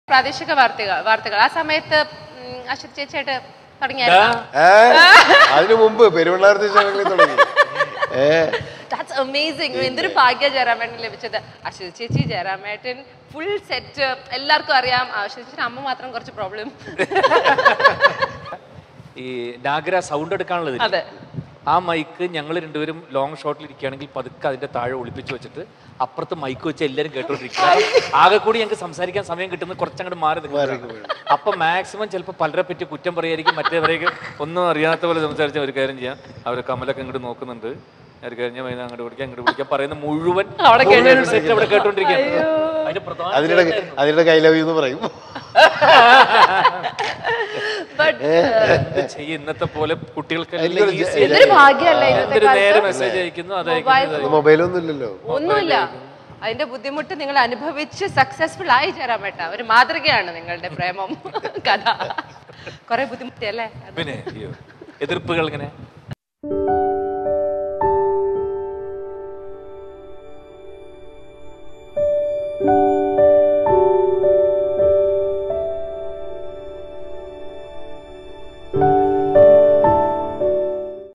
പ്രാദേശിക വാർത്തകൾ വാർത്തകൾ ആ സമയത്ത് ഉം, അശ്വതി ചേച്ചിയായിട്ട് തുടങ്ങിയായിരുന്നു ഏ അതിനു മുമ്പ് പെരുവണ്ണാരത്തി ചാനലിൽ തുടങ്ങി ഏ ദാറ്റ്സ് അമേസിങ് എന്തൊരു ഭാഗ്യ ജയറാമേട്ടൻ ലഭിച്ചത് അശ്വതി ചേച്ചി ജയറാമേട്ടൻ ഫുൾ സെറ്റ് എല്ലാവർക്കും അറിയാം അശ്വതി ചേച്ചിയുടെ അമ്മ മാത്രം കുറച്ച് പ്രോബ്ലം ഈ നാഗര സൗണ്ട് എടുക്കാനുള്ളത് അതെ ആ മൈക്ക് ഞങ്ങൾ രണ്ടുപേരും ലോങ് ഷോട്ടിൽ ഇരിക്കുകയാണെങ്കിൽ പതുക്കെ അതിന്റെ താഴെ ഒളിപ്പിച്ച് വെച്ചിട്ട് അപ്പുറത്ത് മൈക്ക് വെച്ച് എല്ലാവരും കേട്ടോണ്ടിരിക്കുക ആകെ കൂടി ഞങ്ങൾക്ക് സംസാരിക്കാൻ സമയം കിട്ടുന്നത് കുറച്ചങ്ങോട്ട് മാറി നിൽക്കും അപ്പൊ മാക്സിമം ചിലപ്പോൾ പലരെ പറ്റി കുറ്റം പറയായിരിക്കും മറ്റേവരേക്ക് ഒന്നും അറിയാത്ത പോലെ സംസാരിച്ച ഒരു കാര്യം ചെയ്യാം അവർ കമലൊക്കെ ഇങ്ങോട്ട് നോക്കുന്നുണ്ട് ഒരു കാര്യം ഞാൻ വൈകുന്നേരം അങ്ങോട്ട് വിളിക്കാം അങ്ങോട്ട് വിളിക്കാം പറയുന്ന മുഴുവൻ അവിടെ മുഴുവൻ set അവിടെ കേട്ടോണ്ടിരിക്കുകയാണ് അതിന്റെ പ്രധാന അതിനിടെ അതിനിടെ കൈലവി എന്ന് പറയും ബട്ട് എന്ത് ചെയ്യും ഇന്നത്തെ പോലെ കുട്ടികൾക്ക് എന്തൊരു easy ജ- എന്തൊരു ഭാഗ്യല്ലേ ഇന്നത്തെ എന്തൊരു നേരെ കാലത്ത് മെസ്സേജ് അയക്കുന്നു അത് മൊബൈൽ അയക്കുന്നു മൊബൈലൊന്നും ഇല്ലല്ലോ ഒന്നുമില്ല അതിന്റെ ബുദ്ധിമുട്ട് നിങ്ങൾ അനുഭവിച്ച് സക്സസ്ഫുൾ ആയി ചേരാമേട്ട ഒരു മാതൃകയാണ് നിങ്ങളുടെ പ്രേമം കഥ കുറെ ബുദ്ധിമുട്ടിയല്ലേ പിന്നെ അയ്യോ എതിർപ്പുകൾ ഇങ്ങനെ